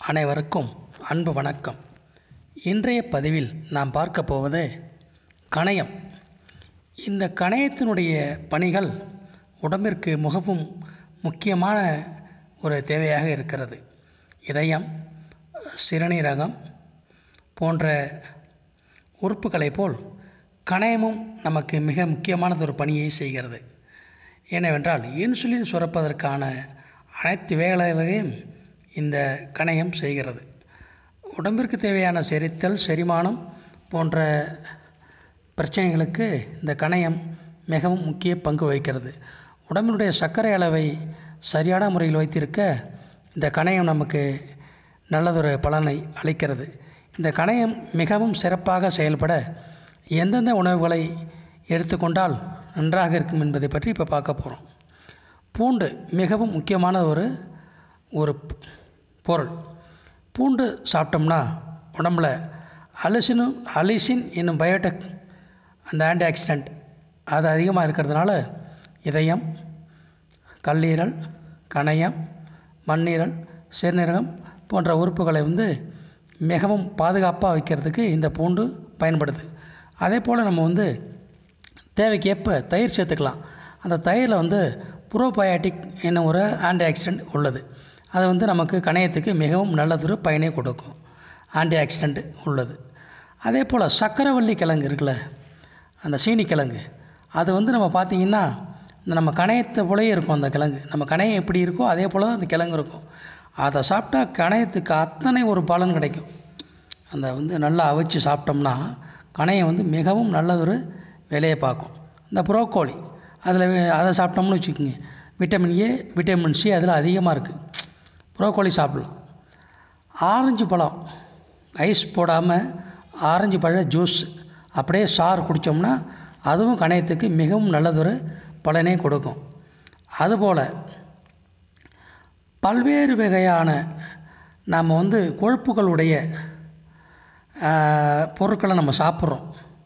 அனைவருக்கும் அன்பு வணக்கம் இன்றைய பதிவில் நாம் பார்க்க போவது கணையம் இந்த கணையத்தினுடைய பணிகள் உடம்பிற்கு மிகவும் முக்கியமான ஒரு தேவையாக இருக்கிறது இதயம் சிறுநீரகம் போன்ற உறுப்புகளைப் போல் கணையமும் நமக்கு மிக முக்கியமானது ஒரு பணியை செய்கிறது ஏனென்றால் இன்சுலின் சுரப்பதற்கான அனைத்து வேலைகளையும் இந்த கணையம் செய்கிறது உடம்பிற்கு தேவையான செரித்தல் செரிமானம் போன்ற பிரச்சனைகளுக்கு இந்த கணையம் மிகவும் முக்கிய பங்கு வகிக்கிறது உடம்பினுடைய சர்க்கரை அளவை சரியான முறையில் வைத்திருக்க இந்த கணையம் நமக்கு நல்லதொரு பலனை அளிக்கிறது இந்த கணையம் மிகவும் சிறப்பாக செயல்பட எந்தெந்த உணவுகளை எடுத்துக்கொண்டால் நன்றாக இருக்கும் என்பதை பற்றி இப்போ பார்க்க போகிறோம் பூண்டு மிகவும் முக்கியமான ஒரு ஒரு பொருள் பூண்டு சாப்பிட்டோம்னா உடம்புல அலிசினும் அலிசின் என்னும் பயோடெக் அந்த ஆன்டி ஆக்சிடெண்ட் அது அதிகமாக இருக்கிறதுனால இதயம் கல்லீரல் கணையம் மண்ணீரல் சிறுநீரகம் போன்ற உறுப்புகளை வந்து மிகவும் பாதுகாப்பாக வைக்கிறதுக்கு இந்த பூண்டு பயன்படுது அதே போல் நம்ம வந்து தேவைக்கேற்ப தயிர் சேர்த்துக்கலாம் அந்த தயிரில் வந்து புரோபயாட்டிக் என்னும் ஒரு ஆன்டி ஆக்சிடெண்ட் உள்ளது அது வந்து நமக்கு கணையத்துக்கு மிகவும் நல்லதொரு பயனை கொடுக்கும் ஆன்டி ஆக்சிடெண்ட் உள்ளது அதே போல் சக்கரவள்ளி கிழங்கு இருக்குல்ல அந்த சீனி கிழங்கு அது வந்து நம்ம பார்த்திங்கன்னா இந்த நம்ம கணையத்தை போலயே இருக்கும் அந்த கிழங்கு நம்ம கணையம் எப்படி இருக்கோ அதே போல் தான் அந்த கிழங்கு இருக்கும் அதை சாப்பிட்டா கணையத்துக்கு அத்தனை ஒரு பலன் கிடைக்கும் அந்த வந்து நல்லா அவிச்சு சாப்பிட்டோம்னா கணையம் வந்து மிகவும் நல்லதொரு வேலையை பார்க்கும் இந்த புரோக்கோலி அதில் அதை சாப்பிட்டோம்னு வச்சுக்கோங்க விட்டமின் ஏ விட்டமின் சி அதில் அதிகமாக இருக்குது புரோக்கோலி சாப்பிடலாம் ஆரஞ்சு பழம் ஐஸ் போடாமல் ஆரஞ்சு பழ ஜூஸ் அப்படியே சாறு குடித்தோம்னா அதுவும் கணையத்துக்கு மிகவும் நல்லதொரு பலனை கொடுக்கும் அதுபோல் பல்வேறு வகையான நாம் வந்து கொழுப்புகளுடைய பொருட்களை நம்ம சாப்பிட்றோம்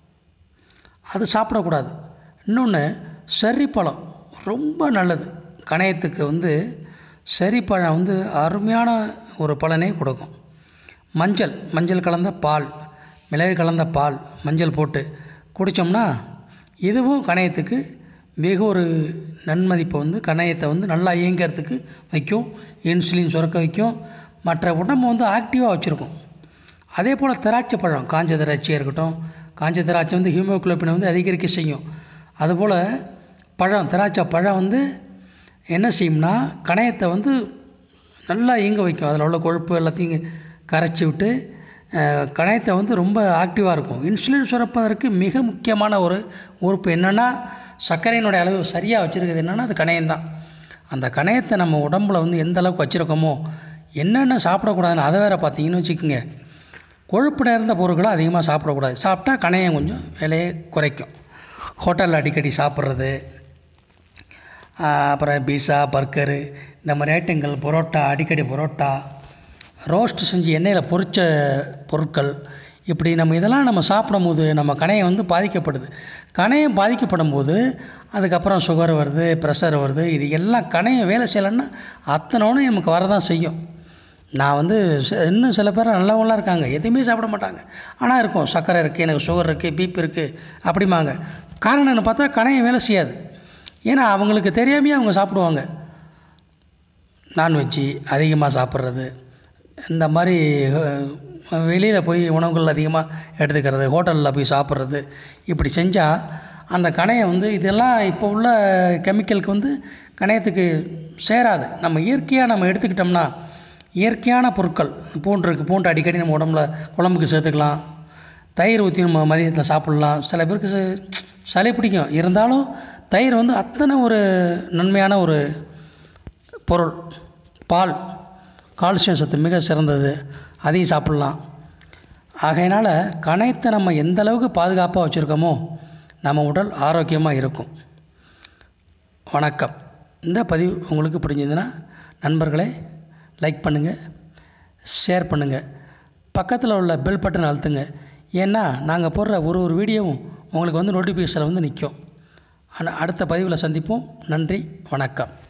அது சாப்பிடக்கூடாது இன்னொன்று செர்ரிப்பழம் ரொம்ப நல்லது கணையத்துக்கு வந்து செர்ரிப்பழம் வந்து அருமையான ஒரு பலனை கொடுக்கும் மஞ்சள் மஞ்சள் கலந்த பால் மிளகு கலந்த பால் மஞ்சள் போட்டு குடித்தோம்னா இதுவும் கணையத்துக்கு மிக ஒரு நன்மதிப்பை வந்து கணையத்தை வந்து நல்லா இயங்கிறதுக்கு வைக்கும் இன்சுலின் சுரக்க வைக்கும் மற்ற உடம்பு வந்து ஆக்டிவாக வச்சுருக்கும் அதே போல் திராட்சை பழம் காஞ்ச திராட்சையாக இருக்கட்டும் காஞ்ச திராட்சை வந்து ஹியூமோகுளோபினை வந்து அதிகரிக்க செய்யும் அதுபோல் பழம் திராட்சை பழம் வந்து என்ன செய்யும்னா கணையத்தை வந்து நல்லா இயங்க வைக்கும் அதில் உள்ள கொழுப்பு எல்லாத்தையும் கரைச்சி விட்டு கணையத்தை வந்து ரொம்ப ஆக்டிவாக இருக்கும் இன்சுலின் சுரப்பதற்கு மிக முக்கியமான ஒரு உறுப்பு என்னென்னா சர்க்கரையினுடைய அளவு சரியாக வச்சுருக்குது என்னென்னா அது கணையம்தான் அந்த கணையத்தை நம்ம உடம்பில் வந்து எந்த அளவுக்கு வச்சுருக்கோமோ என்னென்ன சாப்பிடக்கூடாதுன்னு அதை வேறு பார்த்தீங்கன்னு வச்சுக்கோங்க கொழுப்பு நேர்ந்த பொருட்களை அதிகமாக சாப்பிடக்கூடாது சாப்பிட்டா கணையம் கொஞ்சம் விலையை குறைக்கும் ஹோட்டலில் அடிக்கடி சாப்பிட்றது அப்புறம் பீஸா பர்கரு இந்த மாதிரி ஐட்டங்கள் பரோட்டா அடிக்கடி பரோட்டா ரோஸ்ட் செஞ்சு எண்ணெயில் பொரித்த பொருட்கள் இப்படி நம்ம இதெல்லாம் நம்ம சாப்பிடும் போது நம்ம கணையம் வந்து பாதிக்கப்படுது கணையம் பாதிக்கப்படும் போது அதுக்கப்புறம் சுகர் வருது ப்ரெஷர் வருது இது எல்லாம் கணையம் வேலை செய்யலைன்னா அத்தனோன்னு நமக்கு வரதான் செய்யும் நான் வந்து இன்னும் சில பேர் நல்லவங்களாம் இருக்காங்க எதுவுமே சாப்பிட மாட்டாங்க ஆனால் இருக்கும் சர்க்கரை இருக்குது எனக்கு சுகர் இருக்குது பிபி இருக்குது அப்படிம்பாங்க காரணம் என்ன பார்த்தா கணையம் வேலை செய்யாது ஏன்னா அவங்களுக்கு தெரியாமையே அவங்க சாப்பிடுவாங்க நான்வெஜ்ஜு அதிகமாக சாப்பிட்றது இந்த மாதிரி வெளியில் போய் உணவுகள் அதிகமாக எடுத்துக்கிறது ஹோட்டலில் போய் சாப்பிட்றது இப்படி செஞ்சால் அந்த கணையம் வந்து இதெல்லாம் இப்போ உள்ள கெமிக்கலுக்கு வந்து கணையத்துக்கு சேராது நம்ம இயற்கையாக நம்ம எடுத்துக்கிட்டோம்னா இயற்கையான பொருட்கள் பூண்டு இருக்குது பூண்டு அடிக்கடி நம்ம உடம்புல குழம்புக்கு சேர்த்துக்கலாம் தயிர் ஊற்றி நம்ம மதியத்தில் சாப்பிட்லாம் சில பேருக்கு சளி பிடிக்கும் இருந்தாலும் தயிர் வந்து அத்தனை ஒரு நன்மையான ஒரு பொருள் பால் கால்சியம் சத்து மிக சிறந்தது அதையும் சாப்பிட்லாம் ஆகையினால் கணையத்தை நம்ம எந்த அளவுக்கு பாதுகாப்பாக வச்சுருக்கோமோ நம்ம உடல் ஆரோக்கியமாக இருக்கும் வணக்கம் இந்த பதிவு உங்களுக்கு பிடிச்சிருந்துன்னா நண்பர்களே லைக் பண்ணுங்கள் ஷேர் பண்ணுங்கள் பக்கத்தில் உள்ள பெல் பட்டன் அழுத்துங்க ஏன்னா நாங்கள் போடுற ஒரு ஒரு வீடியோவும் உங்களுக்கு வந்து நோட்டிஃபிகேஷனில் வந்து நிற்கும் அடுத்த பதிவில் சந்திப்போம் நன்றி வணக்கம்